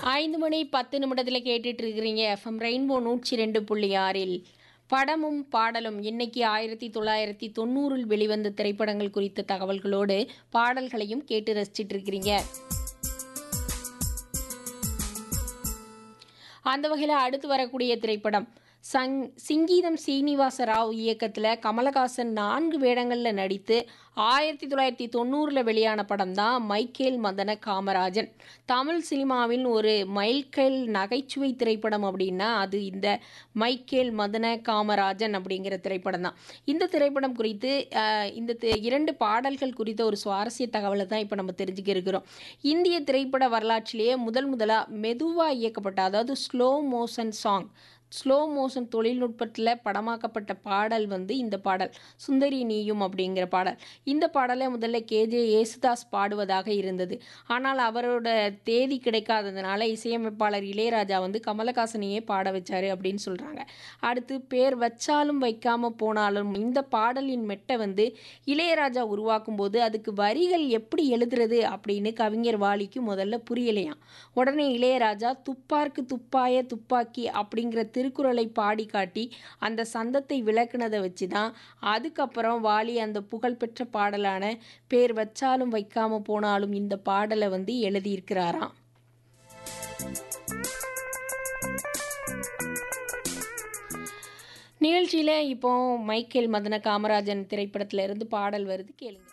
ஐந்து மணி பத்து நிமிடத்தில் கேட்டுட்டு இருக்கிறீங்க எஃப்எம் ரெயின்போ நூற்றி ரெண்டு புள்ளி ஆறில் படமும் பாடலும் இன்னைக்கு ஆயிரத்தி தொள்ளாயிரத்தி தொண்ணூறில் வெளிவந்த திரைப்படங்கள் குறித்த தகவல்களோடு பாடல்களையும் கேட்டு ரசிச்சிட்டு இருக்கிறீங்க அந்த வகையில் அடுத்து வரக்கூடிய திரைப்படம் சங் சிங்கீதம் சீனிவாச ராவ் இயக்கத்தில் கமலஹாசன் நான்கு வேடங்களில் நடித்து ஆயிரத்தி தொள்ளாயிரத்தி தொண்ணூறில் வெளியான படம் தான் மைக்கேல் மதன காமராஜன் தமிழ் சினிமாவின் ஒரு மைல்கல் நகைச்சுவை திரைப்படம் அப்படின்னா அது இந்த மைக்கேல் மதன காமராஜன் அப்படிங்கிற திரைப்படம் தான் இந்த திரைப்படம் குறித்து அஹ், இந்த தி- இரண்டு பாடல்கள் குறித்த ஒரு சுவாரஸ்ய தகவலை தான் இப்போ நம்ம தெரிஞ்சுக்க இருக்கிறோம் இந்திய திரைப்பட வரலாற்றிலேயே முதல் முதலாக மெதுவாக இயக்கப்பட்ட அதாவது slow motion song slow motion தொழில்நுட்பத்தில் படமாக்கப்பட்ட பாடல் வந்து இந்த பாடல் சுந்தரி நீயும் அப்படிங்கிற பாடல் இந்த பாடலை முதல்ல கேஜே யேசுதாஸ் பாடுவதாக இருந்தது ஆனால் அவரோட தேதி கிடைக்காததுனால இசையமைப்பாளர் இளையராஜா வந்து கமலஹாசனையே பாட வச்சாரு அப்படின்னு சொல்கிறாங்க அடுத்து பேர் வச்சாலும் வைக்காம போனாலும் இந்த பாடலின் மெட்டை வந்து இளையராஜா உருவாக்கும் போது அதுக்கு வரிகள் எப்படி எழுதுறது அப்படின்னு கவிஞர் வாலிக்கு முதல்ல புரியலையாம் உடனே இளையராஜா துப்பார்க்கு துப்பாய துப்பாக்கி அப்படிங்கிற திருக்குறளை பாடி காட்டி அந்த சந்தத்தை விளக்குனதை வச்சு தான் அதுக்கப்புறம் வாலி அந்த புகழ்பெற்ற பாடலான பேர் வச்சாலும் வைக்காம போனாலும் இந்த பாடலை வந்து எழுதியிருக்கிறாராம் நிகழ்ச்சியில் இப்போ மைக்கேல் மதன காமராஜன் திரைப்படத்துல இருந்து பாடல் வருது கேளுங்க